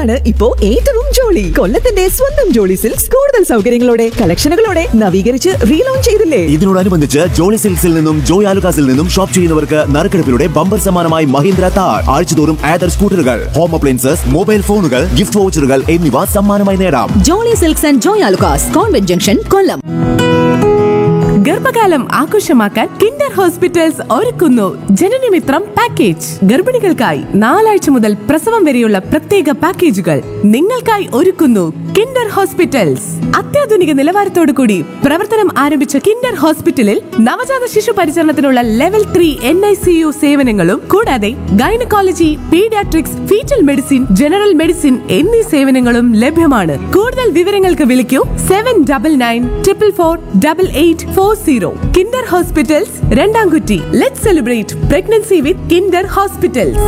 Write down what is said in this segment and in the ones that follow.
സിൽക്സിലാണ് ഇപ്പോ ഏറ്റവും ജോളി കൊല്ലത്തിന്റെ സ്വന്തം ജോളി സിൽക്സ് കൂടുതൽ സൗകര്യങ്ങളോടെ കളക്ഷനുകളോടെ നവീകരിച്ച് റീലോഞ്ച് ചെയ്തില്ലേ ഇതിനോടനുബന്ധിച്ച് ജോളി സിൽക്സിൽ നിന്നും ജോയ് ആലുകാസിൽ നിന്നും ഷോപ്പ് ചെയ്യുന്നവർക്ക് നറുക്കെടുപ്പിലൂടെ ബമ്പർ സമ്മാനമായി മഹീന്ദ്ര താർ ആഴ്ചതോറും ആദർ സ്കൂട്ടറുകൾ ഹോം അപ്ലയൻസസ് മൊബൈൽ ഫോണുകൾ ഗിഫ്റ്റ് വൗച്ചറുകൾ എന്നിവ സമ്മാനമായി നേടാം Jolly Silks and Joy Alukkas convent junction Kollam ഗർഭകാലം ആഘോഷമാക്കാൻ കിൻഡർ ഹോസ്പിറ്റൽസ് ഒരുക്കുന്നു ജനനമിത്രം പാക്കേജ് ഗർഭിണികൾക്കായി നാലാഴ്ച മുതൽ പ്രസവം വരെയുള്ള പ്രത്യേക പാക്കേജുകൾ നിങ്ങൾക്കായി ഒരുക്കുന്നു കിൻഡർ ഹോസ്പിറ്റൽസ് അത്യാധുനിക നിലവാരത്തോടു കൂടി പ്രവർത്തനം ആരംഭിച്ച കിൻഡർ ഹോസ്പിറ്റലിൽ നവജാത ശിശു പരിചരണത്തിനുള്ള level three N I C U സേവനങ്ങളും കൂടാതെ gynaecology paediatrics foetal medicine general medicine എന്നീ സേവനങ്ങളും ലഭ്യമാണ് കൂടുതൽ വിവരങ്ങൾക്ക് വിളിക്കൂ seven double nine triple four double eight four zero Kinder hospitals രണ്ടാംകുറ്റി let celebrate pregnancy with Kinder hospitals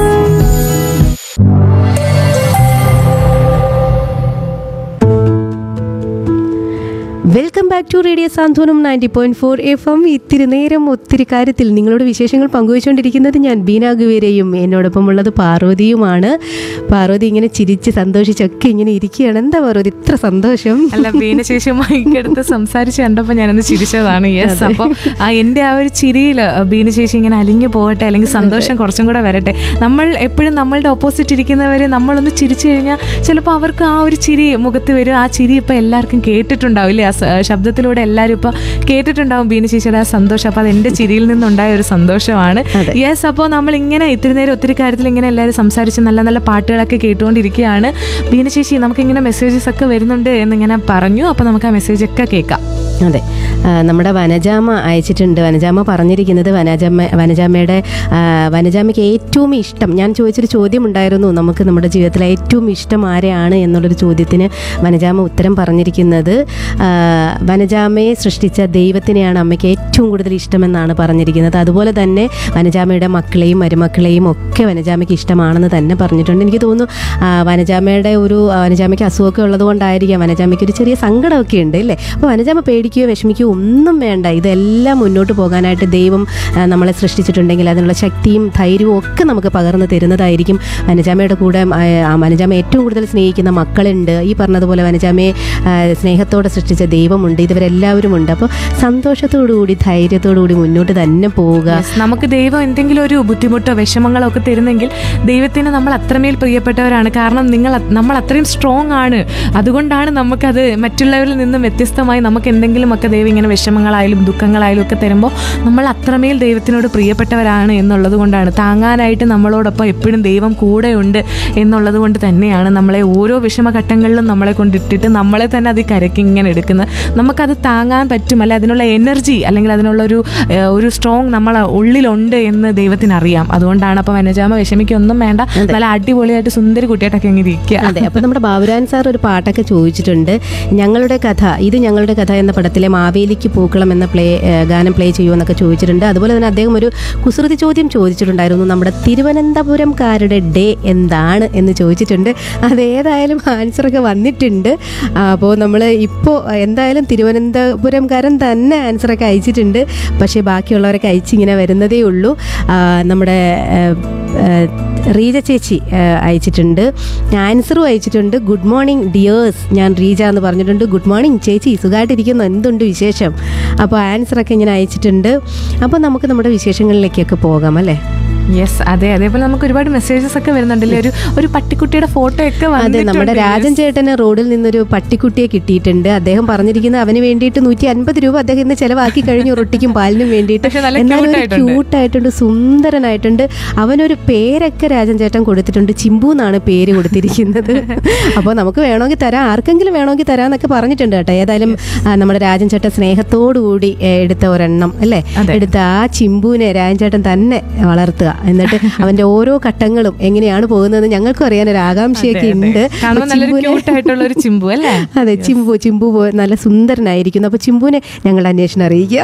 welcome back to radio Santhwanam ninety point four F M ഇത്തിരി നേരം ഒത്തിരി കാര്യത്തിൽ നിങ്ങളോട് വിശേഷങ്ങൾ പങ്കുവച്ചുകൊണ്ടിരിക്കുന്നത് ഞാൻ ബീന ഗുവേരയും എന്നോടൊപ്പം ഉള്ളത് പാർവതിയുമാണ് പാർവതി ഇങ്ങനെ ചിരിച്ച് സന്തോഷിച്ചൊക്കെ ഇങ്ങനെ ഇരിക്കുകയാണ് എന്താ പാർവതി ഇത്ര സന്തോഷം അല്ല ബീനശേഷി മൈക്കെടുത്ത് സംസാരിച്ച് കണ്ടപ്പോൾ ഞാനൊന്ന് ചിരിച്ചതാണ് യെസ് അപ്പോൾ ആ എൻ്റെ ആ ഒരു ചിരിയിൽ ബീനശേഷി ഇങ്ങനെ അലിഞ്ഞു പോകട്ടെ അല്ലെങ്കിൽ സന്തോഷം കുറച്ചും കൂടെ വരട്ടെ നമ്മൾ എപ്പോഴും നമ്മളുടെ ഓപ്പോസിറ്റ് ഇരിക്കുന്നവർ നമ്മളൊന്ന് ചിരിച്ചു കഴിഞ്ഞാൽ ചിലപ്പോൾ അവർക്ക് ആ ഒരു ചിരി മുഖത്ത് വരും ആ ചിരി ഇപ്പോൾ എല്ലാവർക്കും കേട്ടിട്ടുണ്ടാവില്ലേ ആ സ- ശബ്ദത്തിലൂടെ എല്ലാവരും ഇപ്പോൾ കേട്ടിട്ടുണ്ടാവും ബീനശേഷിയുടെ ആ സന്തോഷം അപ്പോൾ അത് എൻ്റെ ചിരിയിൽ നിന്നുണ്ടായ ഒരു സന്തോഷമാണ് യെസ് അപ്പോൾ നമ്മൾ ഇങ്ങനെ ഇത്തിരി നേരം ഒത്തിരി കാര്യത്തിൽ ഇങ്ങനെ എല്ലാവരും സംസാരിച്ച് നല്ല നല്ല പാട്ടുകളൊക്കെ കേട്ടുകൊണ്ടിരിക്കുകയാണ് ബീനശേഷി നമുക്കിങ്ങനെ മെസ്സേജസ് ഒക്കെ വരുന്നുണ്ട് എന്നിങ്ങനെ പറഞ്ഞു അപ്പോൾ നമുക്ക് ആ മെസ്സേജ് ഒക്കെ കേൾക്കാം അതെ ആ, നമ്മുടെ വനജാമ അയച്ചിട്ടുണ്ട് വനജാമ പറഞ്ഞിരിക്കുന്നത് വനജാമ വനജാമയുടെ ആ, വനജാമയ്ക്ക് ഏറ്റവും ഇഷ്ടം ഞാൻ ചോദിച്ചൊരു ചോദ്യം ഉണ്ടായിരുന്നു നമുക്ക് നമ്മുടെ ജീവിതത്തിൽ ഏറ്റവും ഇഷ്ടം ആരെയാണ് എന്നുള്ളൊരു ചോദ്യത്തിന് വനജാമ ഉത്തരം പറഞ്ഞിരിക്കുന്നത് ആ, വനജാമയെ സൃഷ്ടിച്ച ദൈവത്തിനെയാണ് അമ്മയ്ക്ക് ഏറ്റവും കൂടുതൽ ഇഷ്ടമെന്നാണ് പറഞ്ഞിരിക്കുന്നത് അതുപോലെ തന്നെ വനജാമയുടെ മക്കളെയും മരുമക്കളെയും ഒക്കെ വനജാമയ്ക്ക് ഇഷ്ടമാണെന്ന് തന്നെ പറഞ്ഞിട്ടുണ്ട് എനിക്ക് തോന്നുന്നു ആ, വനജാമയുടെ ഒരു ആ, വനജാമയ്ക്ക് അസുഖമൊക്കെ ഉള്ളതുകൊണ്ടായിരിക്കാം വനജാമയ്ക്ക് ഒരു ചെറിയ സങ്കടമൊക്കെ ഉണ്ട് അല്ലേ അപ്പോൾ വനജാമ പേടിക്കുകയോ വിഷമിക്കുകയോ ഒന്നും വേണ്ട ഇതെല്ലാം മുന്നോട്ട് പോകാനായിട്ട് ദൈവം ആ, നമ്മളെ സൃഷ്ടിച്ചിട്ടുണ്ടെങ്കിൽ അതിനുള്ള ശക്തിയും ധൈര്യവും ഒക്കെ നമുക്ക് പകർന്നു തരുന്നതായിരിക്കും വനജാമയുടെ കൂടെ ആ, ആ വനജാമ ഏറ്റവും കൂടുതൽ സ്നേഹിക്കുന്ന മക്കളുണ്ട് ഈ പറഞ്ഞതുപോലെ വനജാമയെ ആ, സ്നേഹത്തോടെ സൃഷ്ടിച്ച ദൈവമുണ്ട് ഇതുവരെല്ലാവരും ഉണ്ട് അപ്പോൾ സന്തോഷത്തോടു കൂടി ധൈര്യത്തോടു കൂടി മുന്നോട്ട് തന്നെ പോവുക Yes, നമുക്ക് ദൈവം എന്തെങ്കിലും ഒരു ബുദ്ധിമുട്ടോ വിഷമങ്ങളോ ഒക്കെ തരുന്നെങ്കിൽ ദൈവത്തിന് നമ്മൾ അത്രമേൽ പ്രിയപ്പെട്ടവരാണ് കാരണം നിങ്ങൾ അത്- നമ്മൾ അത്രയും സ്ട്രോങ് ആണ് അതുകൊണ്ടാണ് നമുക്കത് മറ്റുള്ളവരിൽ നിന്നും വ്യത്യസ്തമായി നമുക്ക് എന്തെങ്കിലുമൊക്കെ ദൈവം ഇങ്ങനെ വിഷമങ്ങളായാലും ദുഃഖങ്ങളായാലും ഒക്കെ തരുമ്പോൾ നമ്മൾ അത്രമേൽ ദൈവത്തിനോട് പ്രിയപ്പെട്ടവരാണ് എന്നുള്ളത് കൊണ്ടാണ് താങ്ങാനായിട്ട് നമ്മളോടൊപ്പം എപ്പോഴും ദൈവം കൂടെയുണ്ട് എന്നുള്ളത് കൊണ്ട് തന്നെയാണ് നമ്മളെ ഓരോ വിഷമഘട്ടങ്ങളിലും നമ്മളെ കൊണ്ടിട്ടിട്ട് നമ്മളെ തന്നെ അത് കരക്കി ഇങ്ങനെ എടുക്കുന്നത് നമുക്കത് താങ്ങാൻ പറ്റും അല്ലെ അതിനുള്ള എനർജി അല്ലെങ്കിൽ അതിനുള്ള ഒരു ഏഹ്, ഒരു സ്ട്രോങ് നമ്മളെ ഉള്ളിലുണ്ട് എന്ന് ദൈവത്തിന് അറിയാം അതുകൊണ്ടാണ് അപ്പോൾ വനജാമ വിഷമിക്കൊന്നും വേണ്ട നല്ല അടിപൊളിയായിട്ട് സുന്ദരി കുട്ടിയായിട്ടൊക്കെ ഇങ്ങനെ ഇരിക്കുക അതെ അപ്പോൾ നമ്മുടെ ബാബുരാൻ സാർ ഒരു പാട്ടൊക്കെ ചോദിച്ചിട്ടുണ്ട് ഞങ്ങളുടെ കഥ ഇത് ഞങ്ങളുടെ കഥ എന്ന പടത്തിലെ മാവേലിക്ക് പൂക്കളം എന്ന പ്ലേ ഏഹ് ഗാനം പ്ലേ ചെയ്യുമെന്നൊക്കെ ചോദിച്ചിട്ടുണ്ട് അതുപോലെ തന്നെ അദ്ദേഹം ഒരു കുസൃതി ചോദ്യം ചോദിച്ചിട്ടുണ്ടായിരുന്നു നമ്മുടെ തിരുവനന്തപുരംകാരുടെ ഡേ എന്താണ് എന്ന് ചോദിച്ചിട്ടുണ്ട് അതേതായാലും ആൻസറൊക്കെ വന്നിട്ടുണ്ട് അപ്പോൾ നമ്മൾ ഇപ്പോൾ എന്തായാലും തിരുവനന്തപുരംകാരൻ തന്നെ ആൻസറൊക്കെ അയച്ചിട്ടുണ്ട് പക്ഷേ ബാക്കിയുള്ളവരൊക്കെ അയച്ചിങ്ങനെ വരുന്നതേ ഉള്ളൂ ആ, നമ്മുടെ ഏഹ്, ഏഹ്, റീജ ചേച്ചി ഏഹ്, അയച്ചിട്ടുണ്ട് ആൻസറും അയച്ചിട്ടുണ്ട് ഗുഡ് മോർണിംഗ് ഡിയേഴ്സ് ഞാൻ റീജ എന്ന് പറഞ്ഞിട്ടുണ്ട് ഗുഡ് മോർണിംഗ് ചേച്ചി സുഖമായിട്ടിരിക്കുന്നു എന്തുണ്ട് വിശേഷം അപ്പോൾ ആൻസറൊക്കെ ഇങ്ങനെ അയച്ചിട്ടുണ്ട് അപ്പോൾ നമുക്ക് നമ്മുടെ വിശേഷങ്ങളിലേക്കൊക്കെ പോകാം അല്ലേ യെസ് അതെ അതേപോലെ നമുക്ക് ഒരുപാട് മെസ്സേജസ് ഒക്കെ വരുന്നുണ്ടല്ലേ ഒരു ഒരു പട്ടിക്കുട്ടിയുടെ ഫോട്ടോ ഒക്കെ അതെ നമ്മുടെ വന്നിട്ടുണ്ട്. രാജൻ ചേട്ടന് റോഡിൽ നിന്നൊരു പട്ടിക്കുട്ടിയെ കിട്ടിയിട്ടുണ്ട് അദ്ദേഹം പറഞ്ഞിരിക്കുന്നത് അവന് വേണ്ടിയിട്ട് നൂറ്റി അൻപത് രൂപ അദ്ദേഹം ഇന്ന് ചെലവാക്കി കഴിഞ്ഞു റൊട്ടിക്കും പാലിനും വേണ്ടിയിട്ട് പക്ഷെ നല്ല എന്നാലും cute ഒരു ആയിട്ടുണ്ട്. ക്യൂട്ടായിട്ടുണ്ട് സുന്ദരനായിട്ടുണ്ട് അവനൊരു പേരൊക്കെ രാജൻ ചേട്ടൻ കൊടുത്തിട്ടുണ്ട് ചിമ്പു എന്നാണ് പേര് കൊടുത്തിരിക്കുന്നത് അപ്പോൾ നമുക്ക് വേണമെങ്കിൽ തരാം ആർക്കെങ്കിലും വേണമെങ്കിൽ തരാന്നൊക്കെ പറഞ്ഞിട്ടുണ്ട് കേട്ടോ ഏതായാലും ആ, നമ്മുടെ രാജൻ ചേട്ടൻ സ്നേഹത്തോടു കൂടി ഏ, എടുത്ത ഒരെണ്ണം അല്ലേ അതെ. എടുത്ത ആ ചിമ്പുവിനെ രാജൻ ചേട്ടൻ തന്നെ വളർത്തുക എന്നിട്ട് അവന്റെ ഓരോ ഘട്ടങ്ങളും എങ്ങനെയാണ് പോകുന്നതെന്ന് ഞങ്ങൾക്കും അറിയാൻ ഒരു ആകാംക്ഷയൊക്കെ ഉണ്ട് കാണുമ്പോൾ അപ്പോൾ നല്ലൊരു ചിമ്പുവിനെ- ക്യൂട്ട് ആയിട്ടുള്ള ഒരു ചിമ്പു അല്ലേ അതെ ചിമ്പു ചിമ്പു പോ- നല്ല സുന്ദരനായിരിക്കുന്നു അപ്പൊ ചിമ്പുവിനെ ഞങ്ങൾ അന്വേഷണം അറിയിക്കുക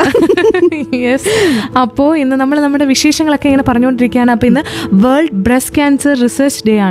യെസ് അപ്പോൾ ഇന്ന് നമ്മൾ നമ്മുടെ വിശേഷങ്ങളൊക്കെ ഇങ്ങനെ പറഞ്ഞുകൊണ്ടിരിക്കുകയാണ് അപ്പോൾ ഇന്ന് world breast cancer research day ആണ്